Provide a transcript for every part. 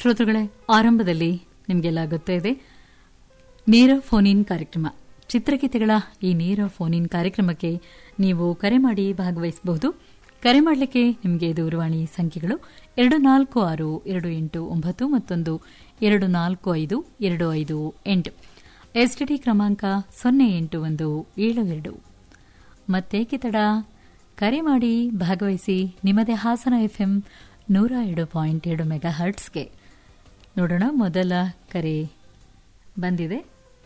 ಶ್ರೋತೃಗಳೇ ಆರಂಭದಲ್ಲಿ ನಿಮಗೆಲ್ಲ ಗೊತ್ತೇ ಇದೆ ನೇರ ಫೋನ್ ಇನ್ ಕಾರ್ಯಕ್ರಮ ಚಿತ್ರಗೀತೆಗಳ ಈ ನೇರ ಫೋನ್ ಇನ್ ಕಾರ್ಯಕ್ರಮಕ್ಕೆ ನೀವು ಕರೆ ಮಾಡಿ ಭಾಗವಹಿಸಬಹುದು ಕರೆ ಮಾಡಲಿಕ್ಕೆ ನಿಮಗೆ ದೂರವಾಣಿ ಸಂಖ್ಯೆಗಳು ಎರಡು ನಾಲ್ಕು ಆರು ಎರಡು ಎಂಟು ಒಂಬತ್ತು ಮತ್ತೊಂದು ಎರಡು ನಾಲ್ಕು ಐದು ಎರಡು ಐದು ಎಂಟು ಎಸ್ಟಿಡಿ ಕ್ರಮಾಂಕ ಸೊನ್ನೆ ಎಂಟು ಒಂದು ಏಳು ಎರಡು ಮತ್ತೇಕೆ ತಡ ಕರೆ ಮಾಡಿ ಭಾಗವಹಿಸಿ ನಿಮ್ಮದೇ ಹಾಸನ ಎಫ್ಎಂ ನೂರ ಎರಡು ಪಾಯಿಂಟ್ ಎರಡು ಮೆಗಾ ಹರ್ಟ್ಸ್ಗೆ ನೋಡೋಣ ಮೊದಲ ಕರೆ ಬಂದಿದೆ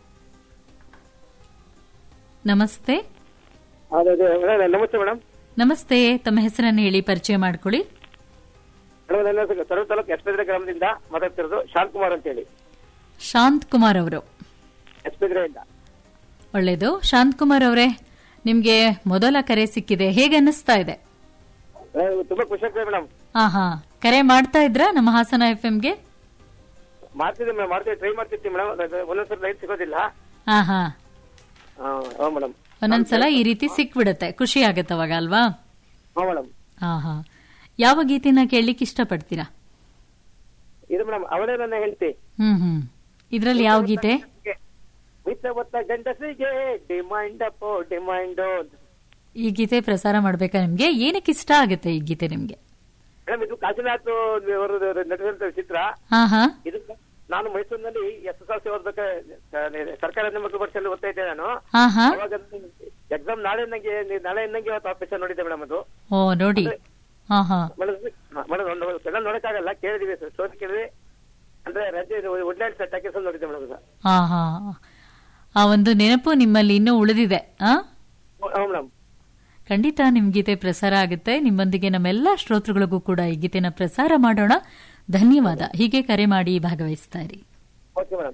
ನಮಸ್ತೆ ಅದೇ ಅದೇ ಮೇಡಮ್ ನಮಸ್ತೆ ಮೇಡಮ್ ನಮಸ್ತೆ ತಮ್ಮ ಹೆಸರನ್ನು ಹೇಳಿ ಪರಿಚಯ ಮಾಡ್ಕೊಳ್ಳಿ ಮೇಡಮ್ ನನ್ನ ಹೆಸರು ಸರಳ ತಾಲೂಕು ಎಸ್ಪೆದ್ರೆ ಗ್ರಾಮದಿಂದ ಮಾತಾಡ್ತಿರೋದು ಶಾಂತ್ ಕುಮಾರ್ ಅಂತ ಹೇಳಿ ಶಾಂತ್ ಕುಮಾರ್ ಅವರು ಎಸ್ಪೆದ್ರೆಯಿಂದ ಒಳ್ಳೆಯದು ಶಾಂತ್ ಕುಮಾರ್ ಅವರೇ ನಿಮ್ಗೆ ಮೊದಲ ಕರೆ ಸಿಕ್ಕಿದೆ ಹೇಗೆ ಅನ್ನಿಸ್ತಾ ಇದೆ ತುಂಬಾ ಖುಷಿ ಆಗ್ತದೆ ಮೇಡಮ್ ಹಾ ಹಾ ಕರೆ ಮಾಡ್ತಾ ಇದ್ರಾ ನಮ್ಮ ಹಾಸನ ಎಫ್ ಗೆ ಮಾಡ್ತಿದ್ದೆ ಮೇಡಮ್ ಮಾಡ್ತೀವಿ ಟ್ರೈ ಮಾಡ್ತಿರ್ತೀವಿ ಮೇಡಮ್ ಒಂದೊಂದ್ಸರಿ ಲೈಟ್ ಸಿಗೋದಿಲ್ಲ ಹಾ ಹಾ ಹಾ ಮೇಡಮ್ ಒಂದೊಂದ್ಸಲ ಈ ರೀತಿ ಸಿಕ್ಬಿಡುತ್ತೆ ಖುಷಿ ಆಗತ್ತೆ ಅವಾಗ ಅಲ್ವಾ ಹಾ ಮೇಡಮ್ ಹಾ ಹಾ ಯಾವ ಗೀತೆನ ಕೇಳಲಿಕ್ಕೆ ಇಷ್ಟಪಡ್ತೀರಾ ಇದು ಮೇಡಮ್ ಅವಳೇ ನನ್ನ ಹೆಂಡತಿ ಹ್ಮ್ ಹ್ಮ್ ಇದ್ರಲ್ಲಿ ಯಾವ ಗೀತೆ ವಿತ್ತ ಒತ್ತ ಗಂಡಸಿಗೆ ಡಿಮೈಂಡ್ ಅಪ್ಪೋ ಡಿಮೈಂಡ್ ಈ ಗೀತೆ ಪ್ರಸಾರ ಮಾಡ್ಬೇಕಾ ನಿಮ್ಗೆ ಏನಕ್ಕೆ ಇಷ್ಟ ಆಗುತ್ತೆ ಈ ಗೀತೆ ನಿಮ್ಗೆ ಮೇಡಮ್ ಇದು ಕಾಶಿನಾಥ್ ಅವರು ನಟಿಸಿದಂತ ಚಿತ್ರ ಹಾ ಹಾ ಇದು ನಾನು ಮೈಸೂರಿನಲ್ಲಿ ಎಸ್ ಎಸ್ ಎಲ್ ಸಿ ಓದ್ಬೇಕಾದ್ರೆ ಸರ್ಕಾರಿ ಮಕ್ಕಳು ವರ್ಷದಲ್ಲಿ ಓದ್ತಾ ಇದ್ದೆ ನಾನು ಹಾ ಹಾ ಅವಾಗ ಎಕ್ಸಾಮ್ ನಾಳೆ ನಂಗೆ ನಾಳೆ ನಂಗೆ ಇವತ್ತು ಆಫೀಸ್ ನೋಡಿದ್ದೆ ಮೇಡಮ್ ಅದು ಓ ನೋಡಿ ಹಾ ಹಾ ಮೇಡಮ್ ಒಂದು ಎಲ್ಲ ನೋಡಕ್ಕಾಗಲ್ಲ ಕೇಳಿದೀವಿ ಸ್ಟೋರಿ ಕೇಳಿದ್ವಿ ಅಂದ್ರೆ ರಜೆ ವುಡ್ಲ್ಯಾಂಡ್ ಸೆಟ್ ಹಾಕಿ ನೋಡಿದ್ದೆ ಮೇಡಮ್ ಹಾ ಹಾ ಆ ಒಂದು ನೆನಪು ನಿಮ್ಮಲ್ಲಿ ಇನ್ನೂ ಉಳಿದಿದೆ ಆ ಹ್ಞೂ ಮೇಡಮ್ ಖಂಡಿತ ನಿಮ್ ಗೀತೆ ಪ್ರಸಾರ ಆಗುತ್ತೆ ನಿಮ್ಮೊಂದಿಗೆ ನಮ್ಮೆಲ್ಲ ಶ್ರೋತೃಗಳಿಗೂ ಕೂಡ ಈ ಗೀತೆನ ಪ್ರಸಾರ ಮಾಡೋಣ ಧನ್ಯವಾದ ಹೀಗೆ ಕರೆ ಮಾಡಿ ಭಾಗವಹಿಸ್ತಾ ಇರಿ ಓಕೆ ಮೇಡಮ್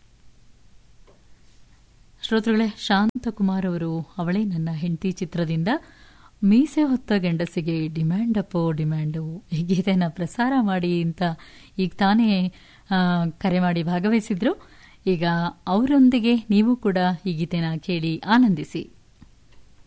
ಶ್ರೋತೃಗಳೇ ಶಾಂತಕುಮಾರ್ ಅವರು ಅವಳೇ ನನ್ನ ಹೆಂಡತಿ ಚಿತ್ರದಿಂದ ಮೀಸೆ ಹೊತ್ತ ಗಂಡಸಿಗೆ ಡಿಮ್ಯಾಂಡ್ ಅಪ್ಪೋ ಡಿಮ್ಯಾಂಡು ಈ ಗೀತೆನ ಪ್ರಸಾರ ಮಾಡಿ ಅಂತ ಈಗ ತಾನೇ ಆ, ಕರೆ ಮಾಡಿ ಭಾಗವಹಿಸಿದ್ರು ಈಗ ಅವರೊಂದಿಗೆ ನೀವು ಕೂಡ ಈ ಗೀತೆನ ಕೇಳಿ ಆನಂದಿಸಿ